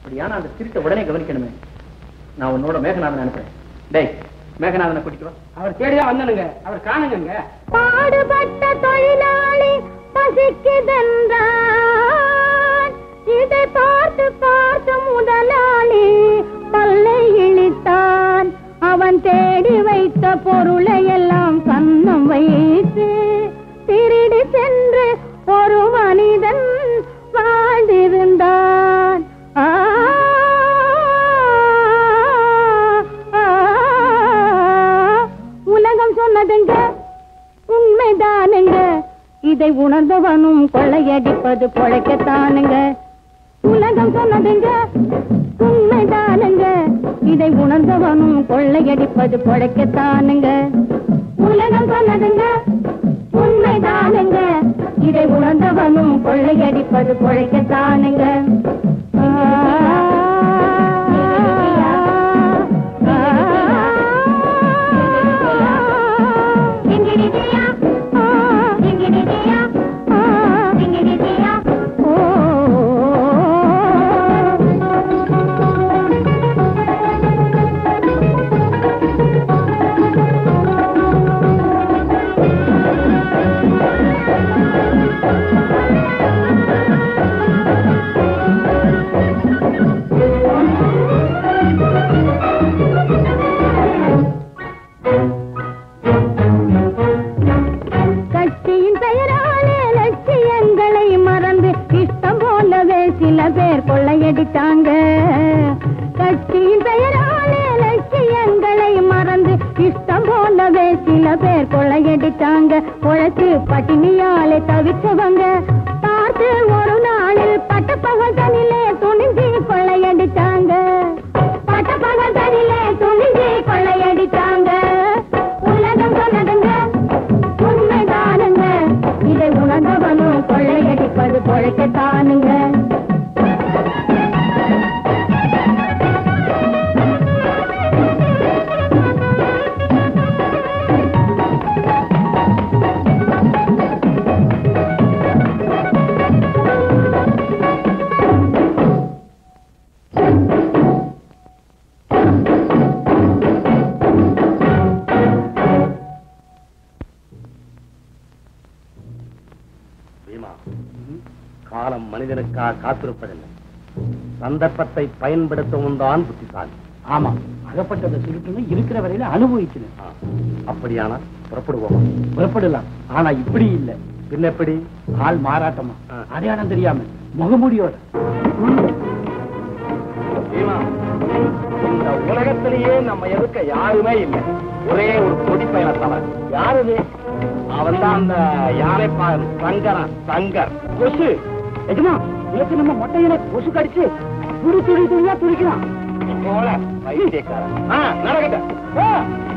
அப்படியான அந்த திருட்டை உடனே கவனிக்கணுமே நான் உன்னோட மேகநாதன் அனுப்புறேன் டேய் மேகநாதனை கூட்டிட்டு வா அவர் தேடிதான் வந்தனுங்க அவர் காணுங்க பாடுபட்ட தொழிலாளி பசிக்குதென்றான் இதை பார்த்து பார்த்து முதலாளி பல்லை இழித்தான் அவன் தேடி வைத்த பொருளை எல்லாம் கன்னம் வைத்து திருடி சென்று ஒரு மனிதன் வாழ்ந்திருந்தான் ஆ ஆ, உலகம் சொன்னதுங்க உண்மைதானுங்க இதை உணர்ந்தவனும் கொள்ளையடிப்பது பொழைக்கத்தானுங்க உலகம் சொன்னதுங்க உண்மைதானுங்க இதை உணர்ந்தவனும் கொள்ளையடிப்பது பொழைக்கத்தானுங்க உலகம் சொன்னதுங்க உண்மைதானுங்க இதை உணர்ந்தவனும் கொள்ளையடிப்பது பொழைக்கத்தானுங்க ஆ, ஆ, எங்கிடிதியா ஆ, எங்கிடிதியா ஆ, எங்கிடிதியா ஓ கட்சியின் பெயராலே லட்சியங்களை மறந்து இஷ்டம் போலவே சில பேர் கொள்ளையடித்தாங்க கட்சியின் பெயராலே லட்சியங்களை மறந்து இஷ்டம் போலவே சில பேர் கொள்ளையடித்தாங்க உழைச்சு பட்டினியாலே தவிச்சவங்க பார்த்து ஒரு நாளில் பட்டப்பகல் தனிலே துணிஞ்சு கொள்ளையடித்தாங்க பட்டப்பகல் தனிலே துணிஞ்சு கொள்ளையடித்தாங்க உலகம் சொன்னதுங்க உண்மைதானுங்க இதை உணர்ந்தவனும் கொள்ளையடிப்பது பொழைக்கத்தானுங்க பீமா காலம் மனிதனுக்காக காத்திருப்பதில்லை சந்தர்ப்பத்தை பயன்படுத்தவும் தான் புத்திசாலி ஆமா அகப்பட்டதை சுருட்டணும் இருக்கிற வரையில அனுபவிக்கணும் ஆ, அப்படியானா புறப்படுவோமா புறப்படலாம் ஆனா இப்படி இல்ல பின்ன எப்படி ஆள் மாறாட்டமா ஆ. அடையாளம் தெரியாம முகமூடியோட பீமா இந்த உலகத்திலேயே நம்ம எதுக்க யாருமே இல்லை ஒரே ஒரு கொடி பயணத்தவன் யாருது அவன் தான் அந்த யானைப்பாகன் சங்கரன் சங்கர் கொசு எஜமா நேற்று நம்ம மொட்டையில கொசு கடிச்சு துடி துடி துடியா துடிக்கிறான் போல பைத்தியக்காரன் ஆ, நடக்கட்டும் போ.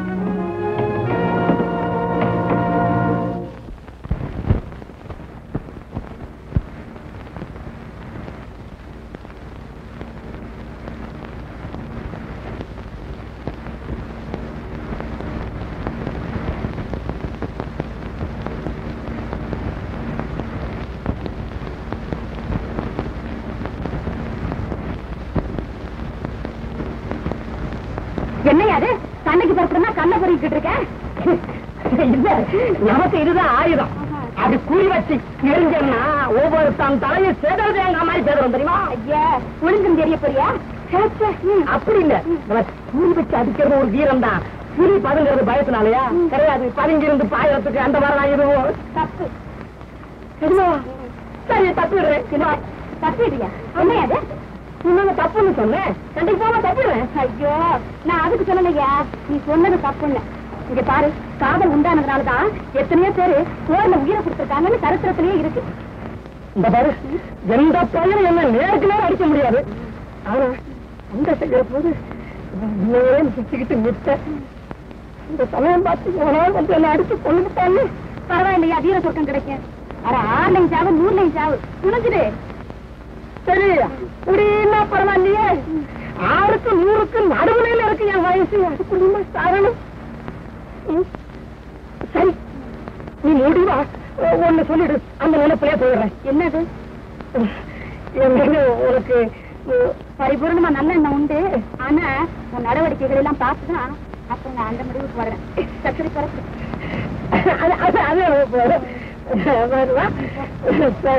என்னையா அது கண்ணுக்கு பறக்கணும்னா கண்ணை பொறிக்கிட்டு இருக்கேன் இல்ல நமக்கு இதுதான் ஆயுதம் அப்படி குறி வச்சு எரிஞ்சோம்னா ஒவ்வொரு தன் தலையை சேதறது எங்க மாதிரி சேதறம் தெரியுமா ஐயா ஒழுங்கும் தெரிய போறியா அப்படி இல்ல நம்ம குறி வச்சு அடிக்கிறது ஒரு வீரம் தான் புலி பதுங்கிறது பயத்தினாலயா கிடையாது பதுங்கிருந்து பாயறதுக்கு அந்த மாதிரி தான் இதுவும் தப்பு சரிமா சரி தப்பிடுறேன் சினிமா தப்பிடுறியா என்னையா அது இன்னொன்னு தப்புன்னு சொன்னேன் கண்டிப்பா தப்பிடுறேன் ஐயோ நான் அதுக்கு சொல்லலையா நீ சொன்னது தப்புன்னு இங்க பாரு காதல் உண்டானதுனாலதான் எத்தனையோ பேரு போர்ல உயிரை கொடுத்திருக்காங்கன்னு சரித்திரத்திலேயே இருக்கு இந்த பாரு எந்த பையனும் என்ன நேருக்கு நேரம் அடிக்க முடியாது ஆனா அந்த செய்யற போது நேரம் சுத்திக்கிட்டு நிற்க இந்த சமயம் பார்த்து எவனாவது வந்து என்ன அடிச்சு கொண்டுட்டான்னு பரவாயில்லையா வீர சொர்க்கம் கிடைக்கும் அட ஆறுலையும் சாவு நூறுலையும் சாவு துணிஞ்சுடு சரி இப்படின்னா பரவாயில்லையே ஆறுக்கு நூறுக்கு நடுவுலையில இருக்கு என் வயசு அதுக்குள்ள சாகணும் ம். சரி நீ முடிவா ஒண்ணு சொல்லிடு அந்த நினைப்பிலே போயிடுறேன் என்னது என்னங்க உனக்கு பரிபூர்ணமா நல்ல எண்ணம் உண்டு ஆனா உன் நடவடிக்கைகள் எல்லாம் பார்த்துதான் அப்புறம் நான் அந்த முடிவுக்கு வரேன் சரி பரப்பு அது அது அது போதும். வருவா இப்ப,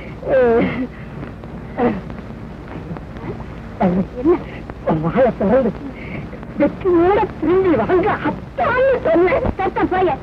அஹ், என்ன வாழ திறந்து வெற்றியோட திரும்பி வாங்க அத்தான்னு சொன்னேன் சத்தம் போய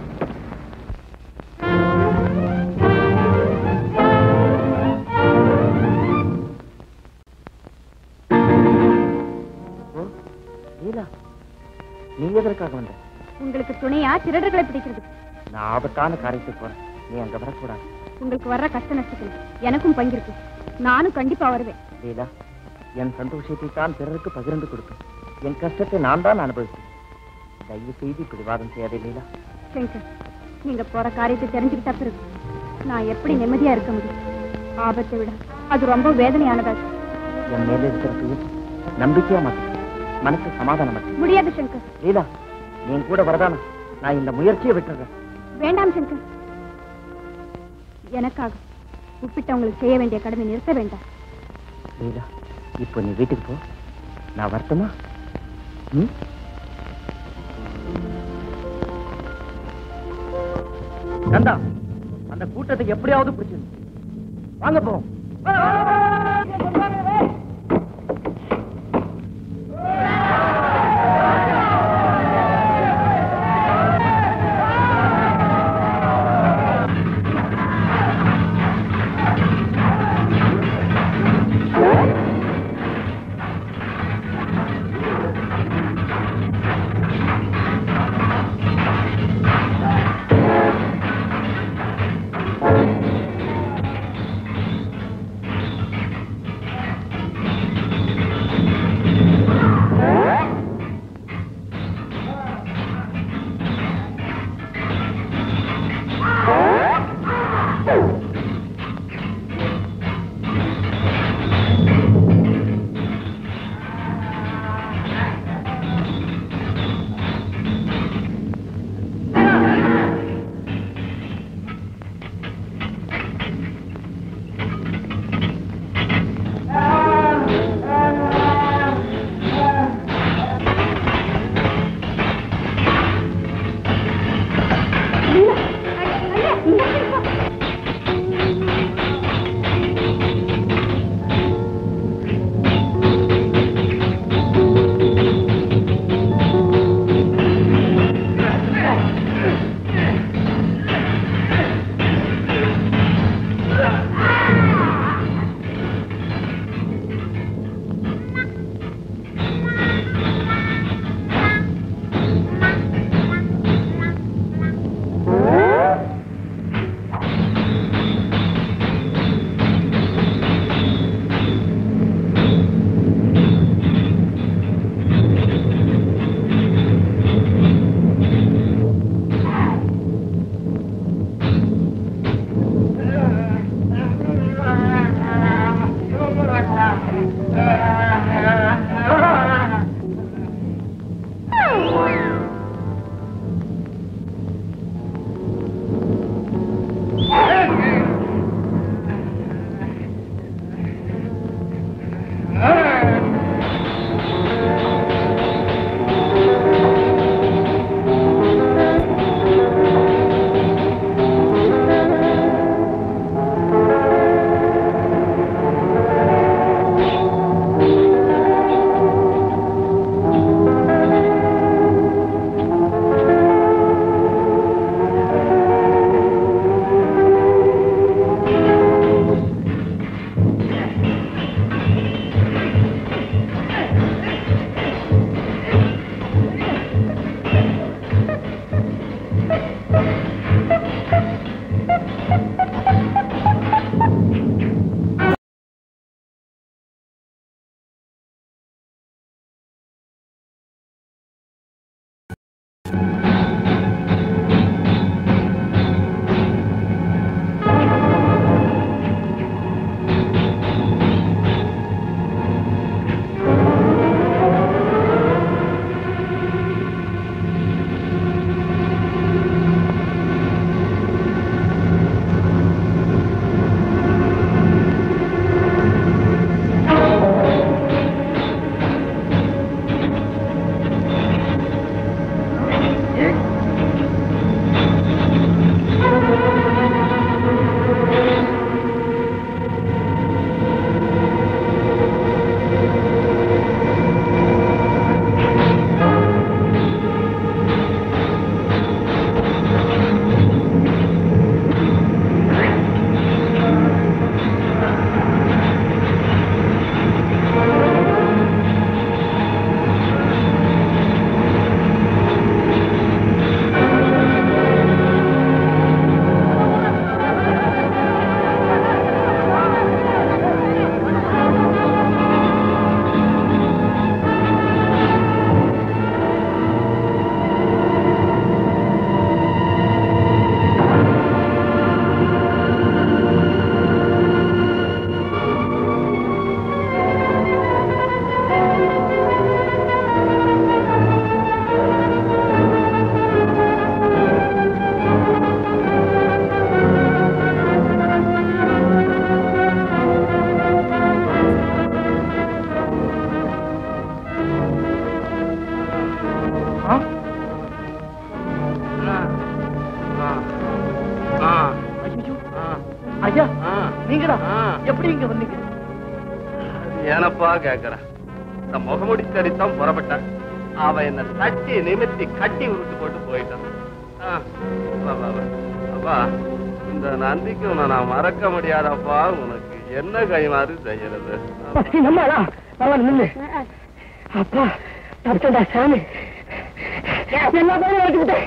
ஓ லீலா நீ எதற்காக வந்த உங்களுக்கு துணையா திருடர்களை பிடிக்கிறது நான் ஆபத்தான காரியத்துக்கு போறேன் நீ அங்க வரக்கூடாது உங்களுக்கு வர்ற கஷ்ட நஷ்டத்துல எனக்கும் பங்கிருக்கு நானும் கண்டிப்பா வருவேன் லீலா என் சந்தோஷத்தை தான் பிறருக்கு பகிர்ந்து கொடுப்பேன் என் கஷ்டத்தை நான் தான் அனுபவித்தேன் தயவு செய்து இப்படி வாதம் செய்யாதே லீலா சங்கர் நீங்க போற காரியத்தை தெரிஞ்சுக்கிட்ட பிறகு நான் எப்படி நிம்மதியா இருக்க முடியும் ஆபத்தை விட அது ரொம்ப வேதனையானதாச்சு என் மேல இருக்கிற துயர் நம்பிக்கையா மாத்து மனசு சமாதானம் மாத்து முடியாது சங்கர் லீலா நீ என் கூட வரதானா நான் இந்த முயற்சியை விட்டுறேன் வேண்டாம் சங்கர் எனக்காக உப்பிட்டவங்களுக்கு செய்ய வேண்டிய கடமை நிறுத்த வேண்டாம் லீலா இப்போ நீ வீட்டுக்கு போ நான் வரட்டுமா ம் கந்தா அந்த கூட்டத்துக்கு எப்படியாவது பிடிச்சிரு வாங்க போ என்னப்பா கேக்குற இந்த முகமுடி சரித்தான் புறப்பட்டான் அவன் என்ன தட்டி நிமித்தி கட்டி உருட்டு போட்டு போயிட்டான் ஆ, வா, வா, வா. அப்பா இந்த நந்திக்கு உன்னை நான் மறக்க முடியாதப்பா உனக்கு என்ன கைமாறு செய்யறது நம்மளா பரவாயில்ல நில்லு அப்பா தப்பிச்சண்டா சாமி எல்லா பேரும் எடுத்துக்கிட்டேன்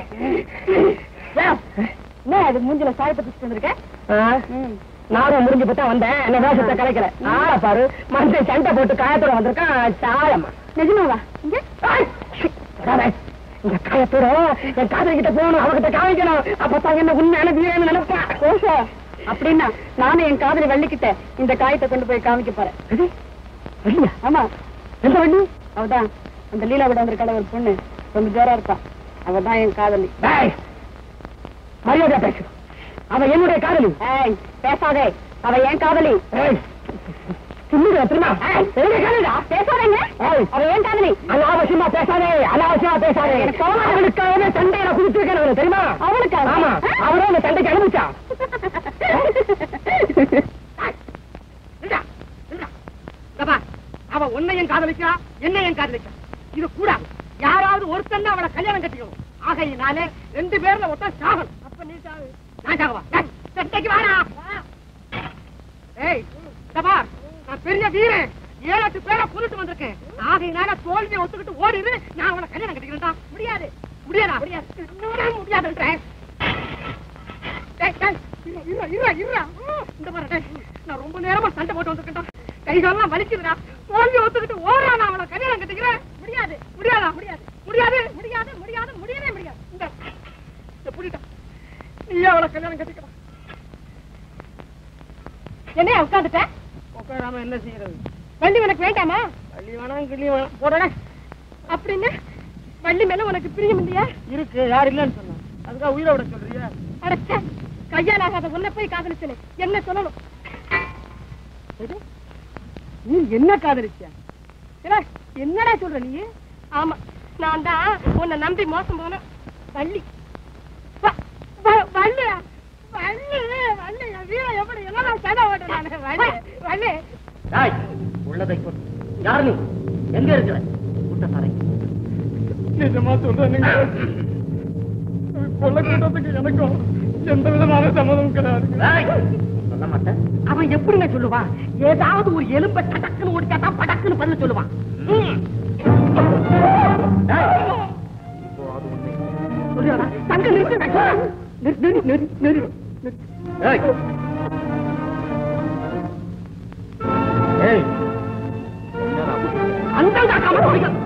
என்ன அது மூஞ்சில சாயத்தை பிடிச்சிட்டு வந்திருக்க நானும் முடிஞ்சு போட்டா வந்தேன் என்ன வேஷத்தை கலைக்கல ஆள பாரு மனுஷன் சண்டை போட்டு காயத்தோட வந்திருக்கான் சாயமா நிஜமாவா இங்க ஆய்! சி, வராதே. இந்த காயத்தோட என் காதல் கிட்ட போகணும் அவகிட்ட காமிக்கணும் அப்பதான் என்ன உண்மையான வீரன்னு நினைப்பா ஓஹோ அப்படின்னா நானும் என் காதலி வள்ளிக்கிட்ட இந்த காயத்தை கொண்டு போய் காமிக்க போறேன் இது, வள்ளியா? ஆமா எந்த வள்ளி அவதான் அந்த லீலா விட வந்திருக்காள ஒரு பொண்ணு ரொம்ப ஜோரா இருப்பா அவதான் என் காதலி டேய், மரியாதையா பேசு அவ என்னுடைய காதலி ஏய் பேசாதே அவ என் காதலி ஏய், சொல்லுடா திரும்ப ஏய், என்னுடைய காதலிடா. பேசாதேங்க ஏய், அவ ஏன் காதலி அனாவசியமா பேசாதே அனாவசியமா பேசாதே எனக்கு கோவமா இருக்கு. அவளுக்காகவே சண்டையில குதிச்சிருக்கேன் தெரியுமா அவளுக்காக? ஆமா அவரே அந்த சண்டைக்கு அனுப்பிச்சா அவ உன்னையும் காதலிக்கிறா என்னையும் காதலிக்கிறா இது கூடாது யாராவது ஒருத்தன் தான் அவளை கல்யாணம் கட்டிக்கணும் ஆகையினாலே ரெண்டு பேர்ல ஒருத்தன் சாகணும் அப்ப நீ சாகு நான் சாகவா டேய், சண்டைக்கு வாடா ஏய் இந்த பார், நான் பெரிய வீரன் ஏழு எட்டு பேரை கொண்டுட்டு வந்திருக்கேன் ஆகையினால தோல்வியை ஒத்துக்கிட்டு ஓடிடு நான் அவளை கல்யாணம் கட்டிக்கிறேன்டா முடியாது முடியாதா முடியாது முடியாதுன்றேன் டேய், டேய், இருடா, இருடா, இருடா, இருடா. இந்த பாரு, டேய், நான் ரொம்ப நேரமா சண்டை போட்டு வந்திருக்கேன்டா. கை காலெல்லாம் வலிக்குதுடா. தோல்வி ஒத்துக்கிட்டு ஓடுறா, நான் அவளை கல்யாணம் கட்டிக்கிறேன். முடியாது, முடியாதா? முடியாது, முடியாது, முடியாது, முடியாது, முடியவே முடியாது. இந்த, இத புடிடா. நீயே அவளை கல்யாணம் கட்டிக்கலாம். என்ன உட்காந்துட்ட உட்காராம என்ன செய்யறது? வள்ளி உனக்கு வேண்டாமா வள்ளி வேணாம், கிள்ளி வேணாம். போடா. அப்படின்னு வள்ளி மேல உனக்கு பிரியம் இல்லையா இருக்கு யார் இல்லைன்னு சொன்னா அதுக்காக உயிரை விட சொல்றியா அடச்சே கையால் ஆகாத உன்னை போய் காதலிச்சனே என்ன சொல்லணும் எது? நீ என்ன காதலிச்ச ஏடா, என்னடா சொல்ற நீ ஆமா நான் தான் உன்னை நம்பி மோசம் போனேன் வள்ளி வ- வ- வள்ளியா வள்ளி வள்ளி என் வீரன் எப்படி என்னதான் சண்டை ஓட்டேன் நானு வள்ளி வள்ளி டேய், உள்ளதை சொல் யார் நீ எங்க இருக்கிற கூட்டத்தாரை நிஜமா சொல்றேன் கொள்ள கூட்டத்துக்கு எனக்கும் எந்த விதமான சம்மதமும் கிடையாது டேய், சொல்ல மாட்டேன் அவன் எப்படிங்க சொல்லுவான் ஏதாவது ஒரு எலும்பை டடக்குன்னு ஓடிச்சா தான் படக்குன்னு பதில் சொல்லுவான் ம். டேய், இப்போ அது உண்மை சொல்லுடா. தங்க நிறுத்து நிறுத்து நிறு நிறு நிறு நிறு ஏய். ஏய். என்னடா பண்ணி? அந்த காக்காம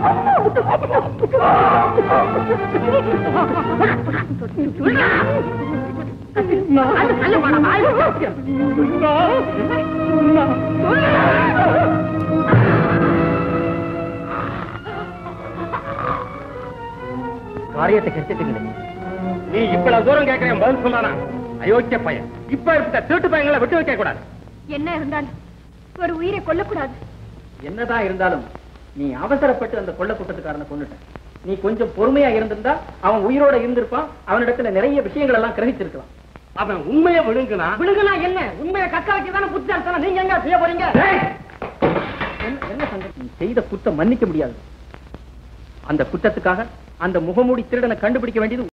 காரியத்தை கெடுத்துட்டீங்களே நீ இவ்வளவு தூரம் கேட்கிறேன் பதில் சொல்லானா அயோக்கிய பையன் இப்ப இருக்க திருட்டு பையங்களை விட்டு வைக்க கூடாது என்ன இருந்தாலும் ஒரு உயிரை கொல்லக்கூடாது என்னதான் இருந்தாலும் நீ அவசரப்பட்டு அந்த கொள்ள கூட்டத்துக்காரனை கொண்டுட்ட நீ கொஞ்சம் பொறுமையா இருந்திருந்தா அவன் உயிரோட இருந்திருப்பான் அவனிடத்துல நிறைய விஷயங்கள் எல்லாம் கிரகிச்சிருக்கலாம் அவன் உண்மையை விழுங்குனா விழுகுனா என்ன உண்மையை கக்க வைக்கதானே புத்திசாலித்தனம் நீங்க எங்க செய்ய போறீங்க என்ன- என்ன சங்கடம்? நீ செய்த குத்தம் மன்னிக்க முடியாது அந்த குற்றத்துக்காக அந்த முகமூடி திருடனை கண்டுபிடிக்க வேண்டியது